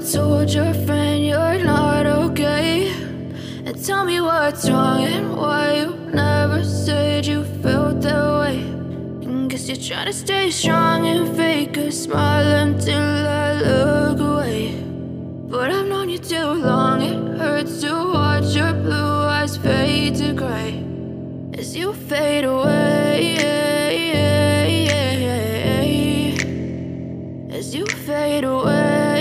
told your friend you're not okay? And tell me what's wrong and why you never said you felt that way. And guess you're trying to stay strong and fake a smile until I look away. But I've known you too long, it hurts to watch your blue eyes fade to gray as you fade away. As you fade away.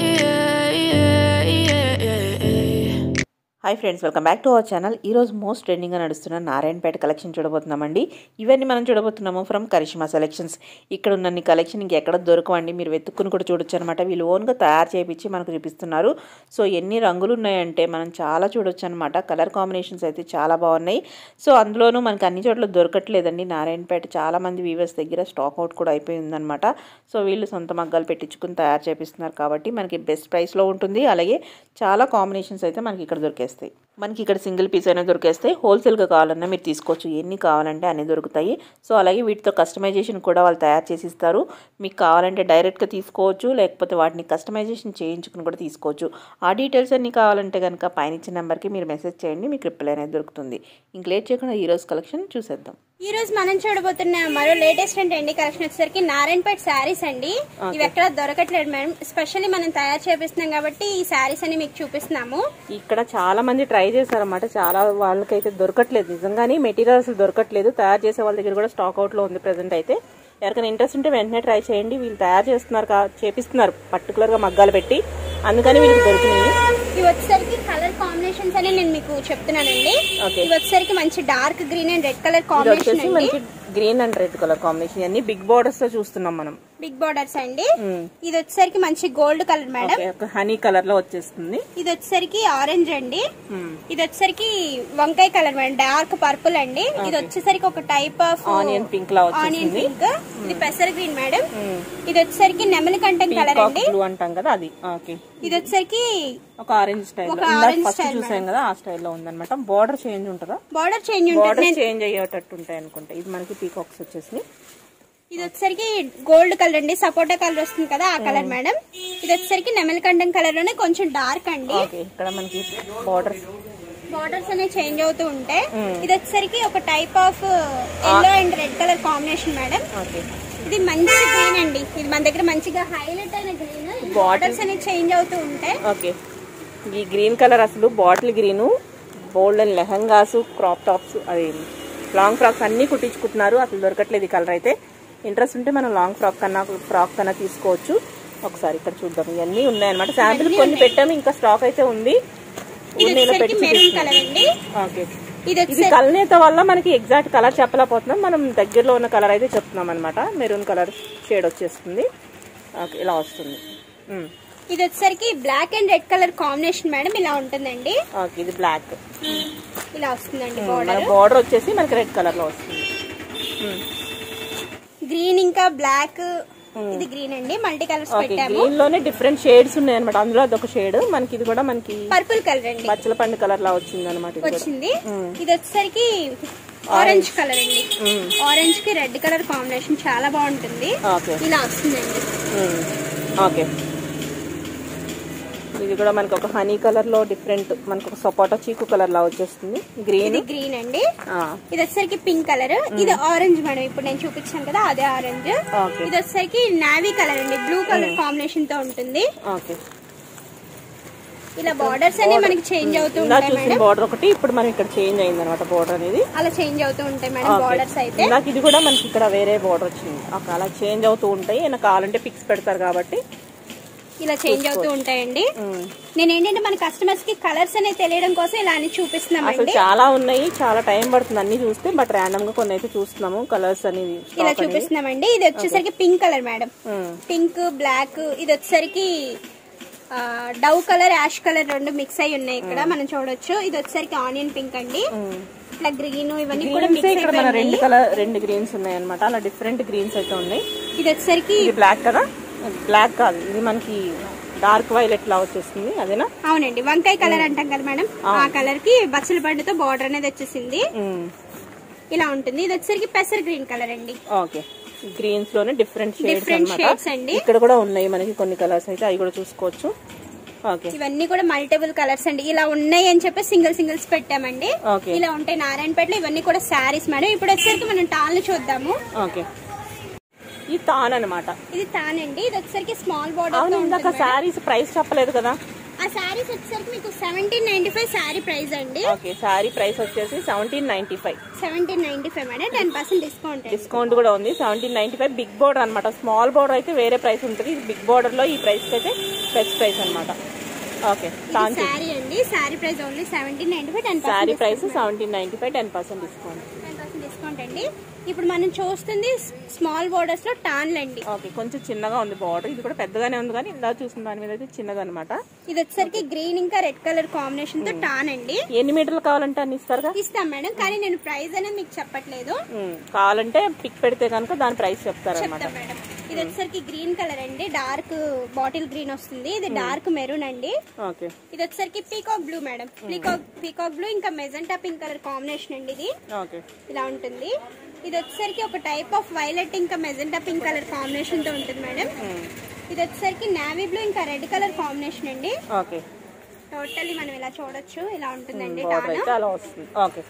Hi friends welcome back to our channel ఈరోజు most ట్రెండింగ్గా నడుస్తున్న Narayanpet collection చూడబోతున్నామండి ఇవన్నీ మనం చూడబోతున్నాము from Karishma selections ఇక్కడ ఉన్న collection ఇంకెక్కడ దొరకవండి మీరు వెతుక్కుని కూడా చూడొచ్చు అనమాట వీళ్ళు ఓన్గా తయారు చేయించి మనకు చూపిస్తున్నారు సో ఎన్ని రంగులు ఉన్నాయంటే మనం చాలా చూడొచ్చు అనమాట కలర్ కాంబినేషన్స్ అయితే చాలా బాగున్నాయి సో అందులోనూ మనకి అన్ని చోట్ల దొరకట్లేదండి నారాయణపేట చాలా మంది వీవర్స్ దగ్గర స్టాక్ అవుట్ కూడా అయిపోయిందనమాట సో వీళ్ళు సొంత మగ్గాలు పెట్టించుకుని తయారు చేపిస్తున్నారు కాబట్టి మనకి బెస్ట్ ప్రైస్లో ఉంటుంది అలాగే చాలా కాంబినేషన్స్ అయితే మనకి ఇక్కడ దొరికేస్తాయి మనకి ఇక్కడ సింగిల్ పీస్ అయినా దొరికేస్తాయి హోల్సేల్గా కావాలన్నా మీరు తీసుకోవచ్చు ఎన్ని కావాలంటే అన్ని దొరుకుతాయి సో అలాగే వీటితో కస్టమైజేషన్ కూడా వాళ్ళు తయారు చేసి ఇస్తారు మీకు కావాలంటే డైరెక్ట్గా తీసుకోవచ్చు లేకపోతే వాటిని కస్టమైజేషన్ చేయించుకుని కూడా తీసుకోవచ్చు ఆ డీటెయిల్స్ అన్ని కావాలంటే కనుక పైన ఇచ్చిన నెంబర్కి మీరు మెసేజ్ చేయండి మీకు రిప్లై అనేది దొరుకుతుంది ఇంక లేట్ చేయకుండా ఈరోజు కలెక్షన్ చూసేద్దాం ఈ రోజు మనం చూడబోతున్న మరో లేటెస్ట్ అండ్ ఎండి కలెక్షన్ వచ్చేసరికి నారాయణపేట శారీస్ అండి ఇవి ఎక్కడ దొరకట్లేదు మేడం స్పెషల్లీ మనం తయారు చేపిస్తున్నాం కాబట్టి ఈ శారీస్ అని మీకు చూపిస్తున్నాము ఇక్కడ చాలా మంది ట్రై చేశారన్నమాట చాలా వాళ్ళకైతే దొరకట్లేదు నిజంగానే మెటీరియల్ అసలు దొరకట్లేదు తయారు చేసే వాళ్ళ దగ్గర కూడా స్టాక్ అవుట్ లో ఉంది ప్రెసెంట్ అయితే ఎవరికైనా ఇంట్రెస్ట్ ఉంటే వెంటనే ట్రై చేయండి వీళ్ళు తయారు చేస్తున్నారు కా చేపిస్తున్నారు పర్టికులర్ గా మగ్గాలు పెట్టి అందుకని వీళ్ళకి దొరికినాయి ఇవి వచ్చేసరికి కలర్ కాంబినేషన్స్ అని నేను మీకు చెప్తున్నానండి Okay. ఇవి వచ్చేసరికి మంచి dark green and red colour ఇది కాంబినేషన్ వచ్చేసి అండి మనకి green and red colour combination అన్ని బిగ్ బోర్డర్స్ తో చూస్తున్నాం మనం బిగ్ బార్డర్స్ అండి ఇది వచ్చేసరికి మంచి గోల్డ్ కలర్ మేడం ఓకే, ఒక హనీ కలర్ లో వచ్చేస్తుంది ఇది వచ్చేసరికి ఆరెంజ్ అండి ఇది వచ్చేసరికి వంకాయ కలర్ మేడం డార్క్ పర్పుల్ అండి ఇది వచ్చేసరికి ఒక టైప్ ఆఫ్ ఆనియన్ పింక్ లా ఆనియన్ వచ్చేసింది పింక్ ఇది పెసర్ గ్రీన్ మేడం ఇది వచ్చేసరికి నెమలి కంఠం కలర్ పీకాక్ అండి బ్లూ అంటాం కదా అది ఓకే ఇది వచ్చేసరికి ఒక ఆరెంజ్ స్టైల్ ఒక orange ఫస్ట్ style చూసాం కదా ఆ స్టైల్లో ఉందన్నమాట బార్డర్ చేంజ్ ఉంటుందా బార్డర్ చేంజ్ ఉంటుంది బార్డర్ నేను- చేంజ్ అయ్యేటట్టు ఉంటాయి అనుకుంటా ఇది మనకి పీకాక్స్ వచ్చేసి ఇది వచ్చేసరికి గోల్డ్ కలర్ అండి సపోటా కలర్ వస్తుంది కదా ఆ కలర్ మేడం ఇది వచ్చేసరికి నెమలి కంఠం కలర్ లోనే కొంచెం డార్క్ అండి ఓకే ఇక్కడ మనకి బార్డర్ బార్డర్స్ అనేవి చేంజ్ అవుతూ ఉంటాయి ఇది వచ్చేసరికి ఒక type of yellow and red colour combination madam okay ఇది మంచి గ్రీన్ అండి ఇది మన దగ్గర మంచిగా హైలైట్ అయిన గ్రీన్ బార్డర్స్ అనేవి చేంజ్ అవుతూ ఉంటాయి ఓకే ఈ గ్రీన్ కలర్ అసలు bottle green bold and lehengas crop tops అది లాంగ్ ఫ్రాక్స్ అన్నీ కుట్టించుకుంటున్నారు అసలు దొరకట్లేదు ఈ కలర్ అయితే ఇంట్రెస్ట్ ఉంటే మనం లాంగ్ ఫ్రాక్ కన్నా ఫ్రాక్ కన్నా తీసుకోవచ్చు ఒకసారి ఇక్కడ చూద్దాం ఇవన్నీ ఉన్నాయన్నమాట శాంపిల్ కొన్ని పెట్టాము ఇంకా స్టాక్ అయితే ఉంది ఇది ఉన్నీలో వచ్చేసరికి పెట్టి మెరూన్ చూపిస్తున్నాం. కలర్ అండి ఓకే ఇది ఇది వచ్చేసరికి కలనేత వల్ల మనకి ఎగ్జాక్ట్ కలర్ చెప్పలేకపోతున్నాం మనం దగ్గరలో ఉన్న కలర్ అయితే చెప్తున్నాం అనమాట మెరూన్ కలర్ షేడ్ వచ్చేస్తుంది ఓకే ఇలా వస్తుంది ఉమ్. ఇది వచ్చేసరికి black and red colour combination madam ఇలా ఉంటుందండి ఓకే ఇది బ్లాక్ ఇలా వస్తుందండి మన బార్డర్ బార్డర్ వచ్చేసి మనకి రెడ్ కలర్ లో వస్తుంది ఉమ్. గ్రీన్ ఇంకా బ్లాక్ ఇది గ్రీన్ అండి మల్టీ కలర్స్ ఓకే పెట్టాము గ్రీన్ లోనే డిఫరెంట్ షేడ్స్ ఉన్నాయి అనమాట అందులో అదొక షేడ్ మనకి ఇది కూడా మనకి పర్పుల్ కలర్ అండి బచ్చల పండు కలర్ లా వచ్చింది అనమాట ఇది కూడా వచ్చింది ఇది వచ్చేసరికి ఆరెంజ్ కలర్ అండి ఆరెంజ్ కి రెడ్ కలర్ కాంబినేషన్ చాలా బాగుంటుంది ఓకే ఇలా వస్తుందండి ఉమ్. ఓకే ఇది కూడా మనకి ఒక హనీ కలర్ లో డిఫరెంట్ మనకి ఒక సపోటా చీకు కలర్ లా వచ్చేస్తుంది గ్రీన్ ఇది గ్రీన్ అండి ఇది వచ్చేసరికి పింక్ కలర్ ఇది ఆరెంజ్ మేడం ఇప్పుడు నేను చూపించాను కదా అదే ఆరెంజ్ ఓకే ఇది వచ్చేసరికి నావీ కలర్ అండి బ్లూ కలర్ కాంబినేషన్ తో ఉంటుంది ఓకే ఇలా బార్డర్స్ అనేవి మనకి చేంజ్ అవుతూ ఇలా ఉంటాయి చూసిన మేడం బార్డర్ ఒకటి ఇప్పుడు మనం ఇక్కడ చేంజ్ అయింది అనమాట బార్డర్ అనేది అలా చేంజ్ అవుతూ ఉంటాయి మేడం ఓకే. బార్డర్స్ అయితే నాకు ఇది కూడా మనకి ఇక్కడ వేరే బార్డర్ వచ్చింది ఒక అలా చేంజ్ అవుతూ ఉంటాయి ఏమైనా కావాలంటే ఫిక్స్ పెడతారు కాబట్టి ఇలా చేంజ్ అవుతూ ఉంటాయండి నేను ఏంటంటే మన కస్టమర్స్ కి కలర్స్ అనేవి తెలియడం కోసం ఇలా అని అసలు చూపిస్తున్నామండి చాలా ఉన్నాయి చాలా టైం పడుతుంది అన్ని చూస్తే బట్ ర్యాండమ్ గా కొన్ని అయితే చూస్తున్నాము కలర్స్ అనేవి ఇలా stock అనేవి. చూపిస్తున్నామండి ఇది వచ్చేసరికి పింక్ కలర్ మేడం ఉమ్. పింక్ బ్లాక్ ఇది వచ్చేసరికి ఆ, డవ్ కలర్ యాష్ కలర్ రెండు మిక్స్ అయి ఉన్నాయి ఇక్కడ మనం చూడొచ్చు ఇది వచ్చేసరికి ఆనియన్ పింక్ అండి ఇట్లా గ్రీన్ ఇవన్నీ కూడా Greens ఏ మిక్స్ ఇక్కడ మన అయిపోయి రెండు కలర్ రెండు గ్రీన్స్ ఉన్నాయి అనమాట అలా డిఫరెంట్ గ్రీన్స్ అయితే ఉన్నాయి ఇది వచ్చేసరికి ఇది బ్లాక్ కదా బ్లాక్ కాదు ఇది మనకి డార్క్ వైలెట్ లా వచ్చేస్తుంది అదేనా అవునండి వంకాయ కలర్ అంటాం కదా మేడం ఆ కలర్ కి బచ్చల బండితో బార్డర్ అనేది వచ్చేసింది ఉమ్. ఇలా ఉంటుంది ఇది వచ్చేసరికి పెసర్ గ్రీన్ కలర్ అండి ఓకే గ్రీన్స్ లోనే డిఫరెంట్ షేడ్స్ Different అన్నమాట shades అండి. ఇక్కడ కూడా ఉన్నాయి మనకి కొన్ని కలర్స్ అయితే అవి కూడా చూసుకోవచ్చు ఓకే ఇవన్నీ కూడా మల్టిపుల్ కలర్స్ అండి ఇలా ఉన్నాయి అని చెప్పి సింగిల్ సింగిల్స్ పెట్టామండి ఓకే ఇలా ఉంటాయి నారాయణపేటలో ఇవన్నీ కూడా శారీస్ మేడం ఇప్పుడు వచ్చేసరికి మనం టాన్లు చూద్దాము ఓకే ఈ తాన్ అనమాట ఇది తానండి ఇది వచ్చేసరికి స్మాల్ అవును బార్డర్ ఇందాక శారీస్ ప్రైస్ చెప్పలేదు కదా ఆ శారీస్ వచ్చేసరికి మీకు seventeen ninety five sari price అండి ఓకే శారీ ప్రైస్ వచ్చేసి seventeen ninety five seventeen ninety five madam ten percent discount discount కూడా ఉంది seventeen ninety five big border అనమాట స్మాల్ బోర్డర్ అయితే వేరే ప్రైస్ ఉంటుంది ఇది బిగ్ బోర్డర్ లో ఈ ప్రైస్ అయితే బెస్ట్ ప్రైస్ అనమాట ఓకే తాన్ శారీ అండి sari price only seventeen ninety five ten sari percent price seventeen ninety five ten percent discount ten percent discount అండి ఇప్పుడు మనం చూస్తుంది స్మాల్ బోర్డర్స్ లో టాన్లు అండి ఓకే కొంచెం చిన్నగా ఉంది బార్డర్ ఇది కూడా పెద్దగానే ఉంది కానీ ఇందా చూసిన దాని మీద అయితే చిన్నది అనమాట ఇది వచ్చేసరికి గ్రీన్ ఇంకా రెడ్ కలర్ కాంబినేషన్ తో టాన్ అండి ఎన్ని మీటర్లు కావాలంటే అన్ని ఇస్తారుగా ఇస్తాం మేడం కానీ నేను ప్రైస్ అనేది మీకు చెప్పట్లేదు ఉమ్, కావాలంటే పిక్ పెడితే కనుక దాని ప్రైస్ చెప్తారనమాట చెప్తాం మేడం ఇది వచ్చేసరికి గ్రీన్ కలర్ అండి డార్క్ బాటిల్ గ్రీన్ వస్తుంది ఇది డార్క్ మెరూన్ అండి ఓకే ఇది వచ్చేసరికి peacock blue madam peacock peacock blue ఇంకా మెజెంటా పింక్ కలర్ కాంబినేషన్ అండి ఇది ఓకే ఇలా ఉంటుంది ఇది వచ్చేసరికి ఒక టైప్ ఆఫ్ వైలెట్ ఇంకా మెజెంటా పింక్ కలర్ కాంబినేషన్ తో ఉంటుంది మేడం ఇది వచ్చేసరికి నావీ బ్లూ ఇంకా రెడ్ కలర్ కాంబినేషన్ అండి ఓకే టోటల్లీ మనం ఇలా చూడొచ్చు ఇలా ఉంటుందండి బార్డర్ టాన్ అయితే అలా వస్తుంది ఓకే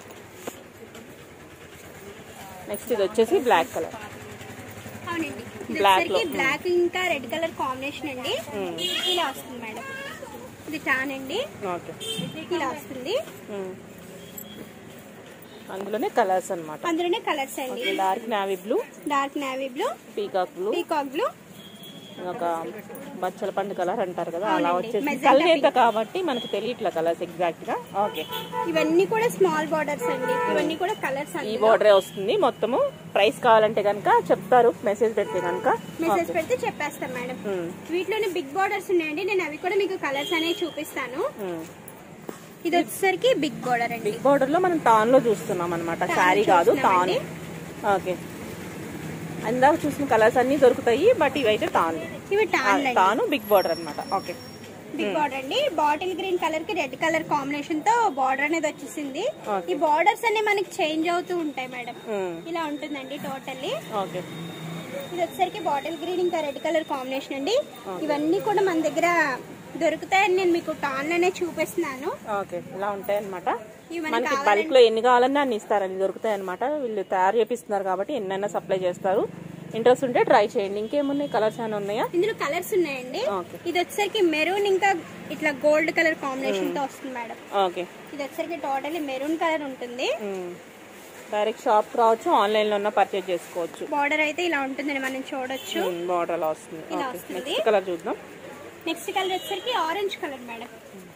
నెక్స్ట్ ఇది వచ్చేసి బ్లాక్ కలర్ అవునండి ఇది Black లో. వచ్చేసరికి బ్లాక్ ఇంకా రెడ్ కలర్ కాంబినేషన్ అండి ఇలా వస్తుంది మేడం ఇది టాన్ అండి ఓకే ఇలా వస్తుంది ఉమ్. అందులోనే కలర్స్ అనమాట అందులోనే కలర్స్ అండి dark navy blue dark navy blue peacock blue peacock blue ఒక బచ్చల పండు కలర్ అంటారు కదా అలా అవునండి. వచ్చేసి Magenta కలనేత కాబట్టి మనకు తెలియట్లే కలర్స్ ఎగ్జాక్ట్ గా ఓకే ఇవన్నీ కూడా స్మాల్ బార్డర్స్ అండి ఇవన్నీ కూడా కలర్స్ ఈ అండి బార్డరే వస్తుంది మొత్తము ప్రైస్ కావాలంటే కనుక చెప్తారు మెసేజ్ పెడితే కనుక మెసేజ్ పెడితే చెప్పేస్తాం మేడం వీటిలోనే బిగ్ బార్డర్స్ ఉన్నాయండి నేను అవి కూడా మీకు కలర్స్ అనేవి చూపిస్తాను ఇది వచ్చేసరికి బిగ్ బార్డర్ అండి బిగ్ బార్డర్ లో మనం టాన్ లో చూస్తున్నాం అనమాట టాన్ శారీ కాదు టాన్ చూస్తున్నామండి. ఓకే అందాక చూసిన కలర్స్ అన్ని దొరుకుతాయి బట్ ఇవైతే టాన్ ఇవి టాన్ అండి టాను బిగ్ బార్డర్ అనమాట ఓకే బిగ్ బార్డర్ అండి బాటిల్ గ్రీన్ కలర్ కి రెడ్ కలర్ కాంబినేషన్ తో బార్డర్ అనేది వచ్చేసింది Okay. ఈ బార్డర్స్ అన్ని మనకి చేంజ్ అవుతూ ఉంటాయి మేడం ఇలా ఉంటుందండి టోటల్లీ ఓకే ఇది వచ్చేసరికి బాటిల్ గ్రీన్ ఇంకా రెడ్ కలర్ కాంబినేషన్ అండి ఇవన్నీ కూడా మన దగ్గర దొరుకుతాయని నేను మీకు టాన్ లోనే చూపిస్తున్నాను ఓకే ఇలా ఉంటాయి అనమాట ఇవి మనకి మనకి కావాలంటే- బల్క్ లో ఎన్ని కావాలన్నా అన్ని ఇస్తారు అన్ని దొరుకుతాయి అనమాట వీళ్ళు తయారు చేపిస్తున్నారు కాబట్టి ఎన్నైనా సప్లై చేస్తారు ఇంట్రెస్ట్ ఉంటే ట్రై చేయండి ఇంకేమున్నాయి కలర్స్ ఏమైనా ఉన్నాయా ఇందులో కలర్స్ ఉన్నాయండి ఓకే ఇది వచ్చేసరికి మెరూన్ ఇంకా ఇట్లా గోల్డ్ కలర్ కాంబినేషన్ తో వస్తుంది మేడం ఓకే ఇది వచ్చేసరికి టోటల్లీ మెరూన్ కలర్ ఉంటుంది డైరెక్ట్ షాప్ రావచ్చు ఆన్లైన్ లో ఉన్న పర్చేజ్ చేసుకోవచ్చు బార్డర్ అయితే ఇలా ఉంటుందని మనం చూడొచ్చు బార్డర్ అలా వస్తుంది ఇలా ఓకే వస్తుంది. నెక్స్ట్ కలర్ చూద్దాం నెక్స్ట్ కలర్ వచ్చేసరికి ఆరెంజ్ కలర్ మేడం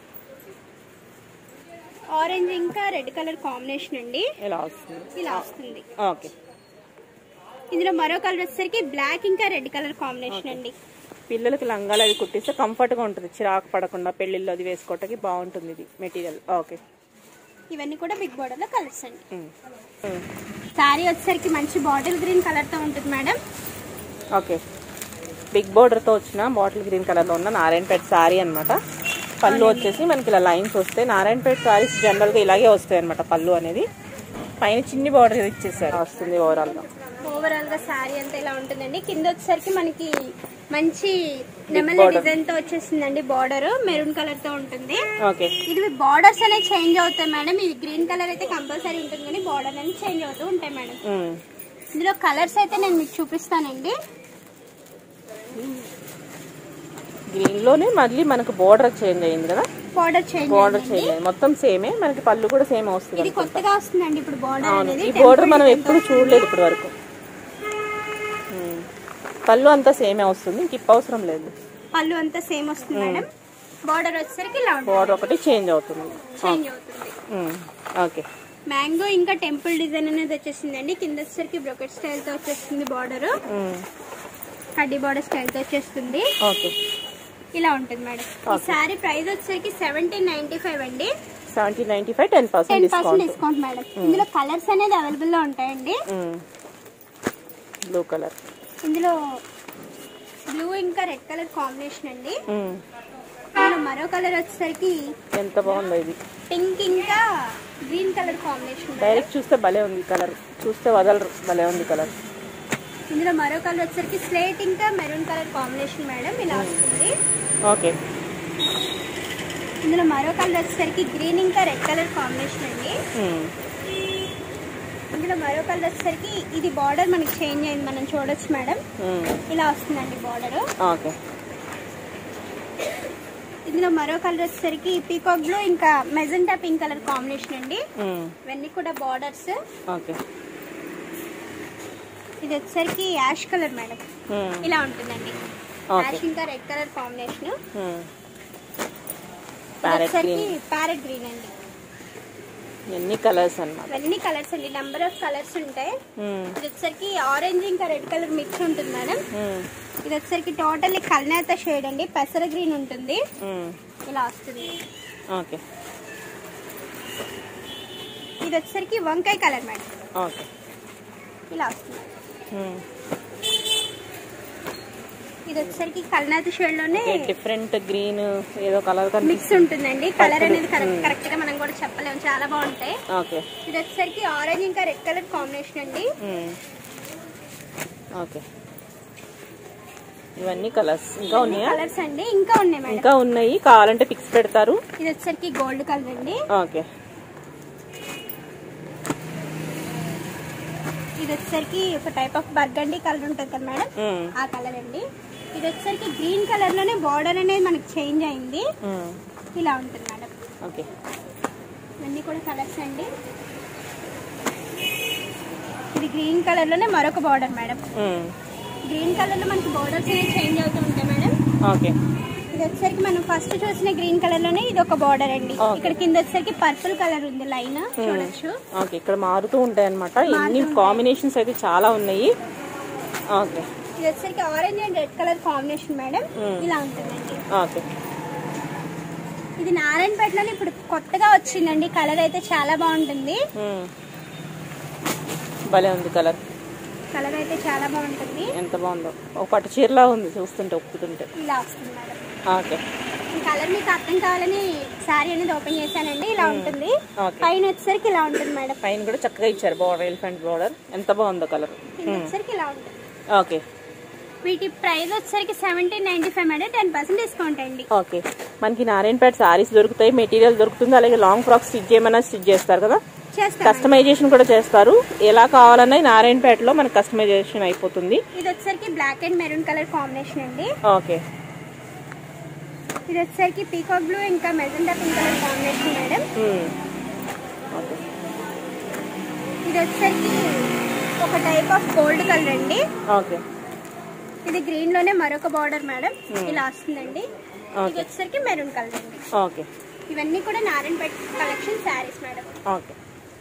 ఆరెంజ్ ఇంకా రెడ్ కలర్ కాంబినేషన్ అండి ఇలా వస్తుంది ఇలా వస్తుంది ఓకే ఇందులో మరో కలర్ వచ్చేసరికి బ్లాక్ ఇంకా రెడ్ కలర్ కాంబినేషన్ అండి పిల్లలకి లంగాలు అవి కుట్టిస్తే కంఫర్ట్ గా ఉంటుంది చిరాకు పడకుండా పెళ్లిళ్ళు అది వేసుకోవటానికి బాగుంటుంది ఇది మెటీరియల్ ఓకే ఇవన్నీ కూడా బిగ్ బార్డర్ లో కలర్స్ అండి శారీ వచ్చేసరికి మంచి బాటిల్ గ్రీన్ కలర్ తో ఉంటుంది మేడం ఓకే బిగ్ బోర్డర్ తో వచ్చిన బాటిల్ గ్రీన్ కలర్ లో ఉన్న నారాయణపేట శారీ అన్నమాట పళ్ళు వచ్చేసి మనకి ఇలా లైన్స్ వస్తాయి నారాయణపేట శారీస్ జనరల్ గా ఇలాగే వస్తాయి అనమాట పళ్ళు అనేది పైన చిన్ని బార్డర్ ఇచ్చేసారు వస్తుంది ఓవరాల్ గా ఓవరాల్ గా శారీ అంతా ఇలా ఉంటుందండి కింద వచ్చేసరికి మనకి మంచి నెమలి border. డిజైన్ తో వచ్చేసిందండి బార్డర్ మెరూన్ కలర్ తో ఉంటుంది ఓకే ఇది బార్డర్స్ అనేవి చేంజ్ అవుతాయి మేడం ఇది గ్రీన్ కలర్ అయితే కంపల్సరీ ఉంటుంది కానీ బార్డర్ అనేది చేంజ్ అవుతూ ఉంటాయి మేడం ఇందులో కలర్స్ అయితే నేను మీకు చూపిస్తానండి గ్రీన్ లోనే మళ్ళీ మనకు బోర్డర్ చేంజ్ అయింది కదా బార్డర్ చేంజ్ బోర్డర్ చేంజ్ అయింది మొత్తం సేమే మనకి పళ్ళు కూడా సేమ్ వస్తుంది ఇది కొత్తగా వస్తుందండి ఇప్పుడు బార్డర్ అవును అనేది ఈ బోర్డర్ మనం ఎప్పుడు చూడలేదు ఇప్పటి వరకు ఉమ్. పళ్ళు అంతా సేమే వస్తుంది ఇంక ఇప్ప అవసరం లేదు పళ్ళు అంతా సేమ్ వస్తుంది మేడం బార్డర్ వచ్చేసరికి ఇలా ఉంటుంది బోర్డర్ ఒకటి చేంజ్ అవుతుంది చేంజ్ అవుతుంది ఉమ్. ఓకే మ్యాంగో ఇంకా టెంపుల్ డిజైన్ అనేది వచ్చేసిందండి కింద వచ్చేసరికి బ్రొకెట్ స్టైల్ తో వచ్చేస్తుంది బార్డర్ ఉమ్. కడ్డీ బార్డర్ స్టైల్ తో వచ్చేస్తుంది ఓకే ఇలా ఉంటుంది మేడం ఈ సారీ ప్రైస్ వచ్చేసరికి సెవెంటీన్ నైన్టీ ఫైవ్ అండి seventeen ninety five ten percent ten percent discount discount madam ఇందులో కలర్స్ అనేది అవైలబుల్ లో ఉంటాయండి బ్లూ కలర్ ఇందులో బ్లూ ఇంకా రెడ్ కలర్ కాంబినేషన్ అండి ఇందులో మరో కలర్ వచ్చేసరికి ఎంత బాగుందో ఇది పింక్ ఇంకా గ్రీన్ కలర్ కాంబినేషన్ డైరెక్ట్ చూస్తే భలే ఉంది కలర్ చూస్తే వదలరు భలే ఉంది కలర్ ఇందులో మరో కలర్ వచ్చేసరికి స్లేట్ ఇంకా మెరూన్ కలర్ కాంబినేషన్ మేడం ఇలా వస్తుంది ఓకే ఇందులో మరో కలర్ వచ్చేసరికి గ్రీన్ ఇంకా రెడ్ కలర్ కాంబినేషన్ అండి ఉమ్, ఇందులో మరో కలర్ వచ్చేసరికి ఇది బార్డర్ మనకి చేంజ్ అయింది మనం చూడొచ్చు మేడం ఉమ్, ఇలా వస్తుందండి బార్డర్ ఓకే ఇందులో మరో కలర్ వచ్చేసరికి పీకాక్ బ్లూ ఇంకా మెజెంటా పింక్ కలర్ కాంబినేషన్ అండి ఉమ్, ఇవన్నీ కూడా బార్డర్స్ ఓకే ఇది వచ్చేసరికి యాష్ కలర్ మేడం ఉమ్, ఇలా ఉంటుందండి ఓకే యాష్ ఇంకా red colour combination um. Parrot వచ్చేసరికి గ్రీన్ ప్యారెట్ గ్రీన్ అండి ఎన్ని కలర్స్ అన్నమాట ఇవన్నీ కలర్స్ అండి నెంబర్ ఆఫ్ కలర్స్ ఉంటాయి ఉమ్, ఇది వచ్చేసరికి ఆరెంజ్ ఇంకా రెడ్ కలర్ మిక్స్ ఉంటుంది మేడం ఉమ్, ఇది వచ్చేసరికి టోటల్ కల్నేత షేడ్ అండి పెసర గ్రీన్ ఉంటుంది ఉమ్, ఇలా వస్తుంది ఓకే ఇది వచ్చేసరికి వంకాయ కలర్ మేడం ఓకే ఇలా వస్తుంది ఉమ్. ఇది వచ్చేసరికి కల్నాథ్ షేడ్ లోనే ఓకే డిఫరెంట్ గ్రీన్ ఏదో కలర్ మిక్స్ కనిపిస్తుంది ఉంటుందండి కలర్ పచ్చడి. అనేది కరెక్ట్ మ్మ్. కరెక్ట్ గా మనం కూడా చెప్పలేము చాలా బాగుంటాయి ఓకే ఇది వచ్చేసరికి ఆరెంజ్ ఇంకా రెడ్ కలర్ కాంబినేషన్ అండి ఉమ్. ఓకే ఇవన్నీ కలర్స్ ఇంకా ఉన్నాయా కలర్స్ అండి ఇంకా ఉన్నాయి మేడం ఇంకా ఉన్నాయి కావాలంటే పిక్స్ పెడతారు ఇది వచ్చేసరికి గోల్డ్ కలర్ అండి ఓకే ఇది వచ్చేసరికి ఒక టైప్ ఆఫ్ బర్గండి కలర్ ఉంటుంది కదా మేడం ఉమ్, ఆ కలర్ అండి ఇది వచ్చేసరికి గ్రీన్ కలర్ లోనే బార్డర్ అనేది మనకి చేంజ్ అయింది ఉమ్, ఇలా ఉంటుంది మేడం ఓకే ఇవన్నీ కూడా కలర్స్ అండి ఇది గ్రీన్ కలర్ లోనే మరొక border madam um, green colour లో మనకి బార్డర్స్ అనేవి చేంజ్ అవుతూ ఉంటాయి మేడం ఓకే ఇది వచ్చేసరికి మనం ఫస్ట్ చూసిన గ్రీన్ కలర్ లోనే ఇది ఒక బార్డర్ అండి Okay. ఇక్కడ కింద వచ్చేసరికి పర్పుల్ కలర్ ఉంది లైన్ చూడొచ్చు ఓకే ఇక్కడ మారుతూ ఉంటాయి అనమాట ఎన్ని కాంబినేషన్స్ అయితే చాలా ఉన్నాయి ఓకే ఇది వచ్చేసరికి orange and red colour combination madam Hmm. ఇలా ఉంటుందండి ఓకే ఇది నారాయణపేటలోనే ఇప్పుడు కొత్తగా వచ్చిందండి కలర్ అయితే చాలా బాగుంటుంది ఉమ్. భలే ఉంది కలర్ కలర్ అయితే చాలా బాగుంటుంది ఎంత బాగుందో ఒక పట్టు చీరలా ఉంది చూస్తుంటే ఒప్పుతుంటే ఇలా వస్తుంది మేడం ఓకే ఈ కలర్ మీకు అర్థం కావాలని శారీ అనేది ఓపెన్ చేశానండి ఇలా ఉంటుంది ఓకే పైన వచ్చేసరికి ఇలా ఉంటుంది మేడం పైన కూడా చక్కగా ఇచ్చారు బార్డర్ ఎలిఫెంట్ బార్డర్ ఎంత బాగుందో కలర్ కింద వచ్చేసరికి ఇలా ఉంటుంది ఓకే వీటి ప్రైస్ వచ్చేసరికి seventeen ninety five madam ten percent discount అండి ఓకే మనకి నారాయణపేట సారీస్ దొరుకుతాయి మెటీరియల్ దొరుకుతుంది అలాగే లాంగ్ ఫ్రాక్స్ స్టిచ్ చేయమన్నా స్టిచ్ చేస్తారు కదా చేస్తాం కస్టమైజేషన్ కూడా చేస్తారు ఎలా కావాలన్నా ఈ నారాయణపేటలో మనకి కస్టమైజేషన్ అయిపోతుంది ఇది వచ్చేసరికి black and maroon colour combination అండి ఓకే ఇది వచ్చేసరికి పీకాక్ బ్లూ ఇంకా magenta pink colour combination madam um. Okay ఇది వచ్చేసరికి ఒక టైప్ ఆఫ్ గోల్డ్ కలర్ అండి ఓకే ఇది గ్రీన్ లోనే మరొక బార్డర్ మేడం ఇలా వస్తుందండి ఇది ఓకే వచ్చేసరికి మెరూన్ కలర్ అండి ఓకే ఇవన్నీ కూడా Narayanpet collection saris madam okay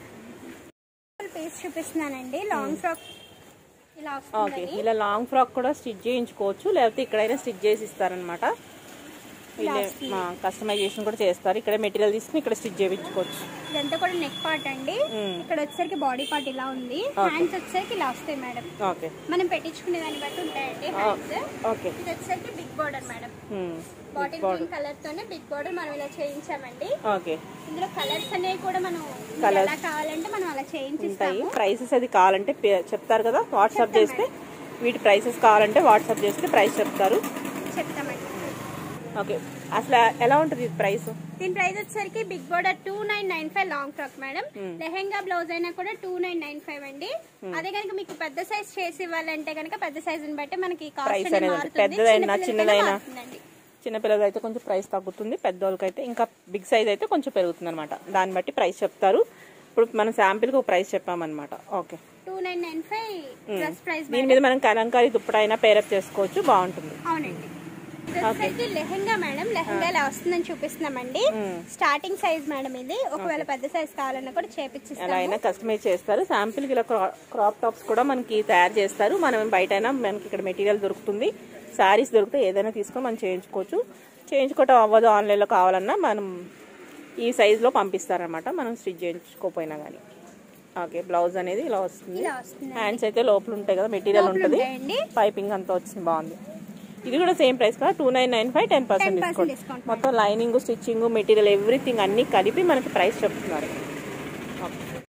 piece చూపిస్తున్నానండి లాంగ్ ఫ్రాక్ ఇలా ఓకే వస్తుంది ఇలా లాంగ్ ఫ్రాక్ కూడా స్టిచ్ చేయించుకోవచ్చు లేకపోతే ఇక్కడైనా స్టిచ్ చేసి ఇస్తారనమాట వీళ్ళే కస్టమైజేషన్ కూడా చేస్తారు ఇక్కడ మెటీరియల్ తీసుకుని ఇక్కడ స్టిచ్ చేయించుకోవచ్చు ఇదంతా కూడా నెక్ పార్ట్ అండి మ్మ్. ఇక్కడ వచ్చేసరికి బాడీ పార్ట్ ఇలా ఉంది హ్యాండ్స్ వచ్చేసరికి ఇలా వస్తాయి మేడం ఓకే మనం పెట్టించుకునే దాన్ని బట్టి ఉంటాయండి హ్యాండ్స్ ఓకే ఇది వచ్చేసరికి big border madam um. Bottle green colour తోనే బిగ్ బార్డర్ మనం ఇలా చేయించామండి ఓకే ఇందులో కలర్స్ అనేవి కూడా మనం మీకు Colours. ఎలా కావాలంటే మనం అలా ఉంటాయి చేయించిస్తాము ప్రైసెస్ అది కావాలంటే పే- చెప్తారు కదా వాట్సాప్ చేస్తే వీటి ప్రైసెస్ కావాలంటే వాట్సాప్ చేస్తే ప్రైస్ చెప్తారు చెప్తామండి ఓకే అసలు ఎలా ఉంటుంది ప్రైస్ దీని ప్రైస్ వచ్చేసరికి big border two nine nine five long frock madam lehenga blouse అయినా కూడా టూ నైన్ నైన్ ఫైవ్ అండి అదే కనుక మీకు పెద్ద సైజ్ చేసి ఇవ్వాలంటే కనుక పెద్ద సైజ్ బట్టి మనకి కాస్ట్ Price అనేది అనేది మారుతుంది పెద్దదైనా, చిన్నపిల్లలకైనా చిన్నదైనా. మారుతుందండి. చిన్నపిల్లలకి అయితే కొంచెం ప్రైస్ తగ్గుతుంది పెద్దవాళ్ళకి అయితే ఇంకా బిగ్ సైజ్ అయితే కొంచెం పెరుగుతుంది అనమాట దాన్ని బట్టి ప్రైస్ చెప్తారు ఇప్పుడు మనం శాంపిల్కి ఒక ప్రైస్ చెప్పామన్నమాట okay two nine nine five dress price దీని మీద మనం కలంకారీ దుప్పటైనా పేరప్ చేసుకోవచ్చు బాగుంటుంది అవునండి ఇది వచ్చేసరికి లెహెంగా మేడం లెహెంగా ఇలా వస్తుందని చూపిస్తున్నామండి స్టార్టింగ్ సైజ్ మేడం ఇది ఒకవేళ పెద్ద సైజ్ కావాలన్నా కూడా ఎలా చేపించిస్తాము అయినా కస్టమైజ్ చేస్తారు శాంపిల్కి ఇలా క్రా- క్రాప్ టాప్స్ కూడా మనకి తయారు చేస్తారు మనం బయట అయినా మనకి ఇక్కడ మెటీరియల్ దొరుకుతుంది శారీస్ దొరికితే ఏదైనా తీసుకొని మనం చేయించుకోవచ్చు చేయించుకోవటం అవ్వదు ఆన్లైన్లో కావాలన్నా మనం ఈ సైజులో పంపిస్తారనమాట మనం స్టిచ్ చేయించుకోపోయినా కానీ ఓకే బ్లౌజ్ అనేది ఇలా వస్తుంది ఇలా వస్తుంది హ్యాండ్స్ అయితే లోపల ఉంటాయి కదా మెటీరియల్ లోపల ఉంటుంది ఉంటాయండి. పైపింగ్ అంతా వచ్చింది బాగుంది ఇది కూడా సేమ్ ప్రైస్ కదా two nine nine five ten percent 10% discount discount. మొత్తం లైనింగ్ స్టిచ్చింగ్ మెటీరియల్ ఎవ్రీథింగ్ అన్ని కలిపి మనకి ప్రైస్ చెప్తున్నారు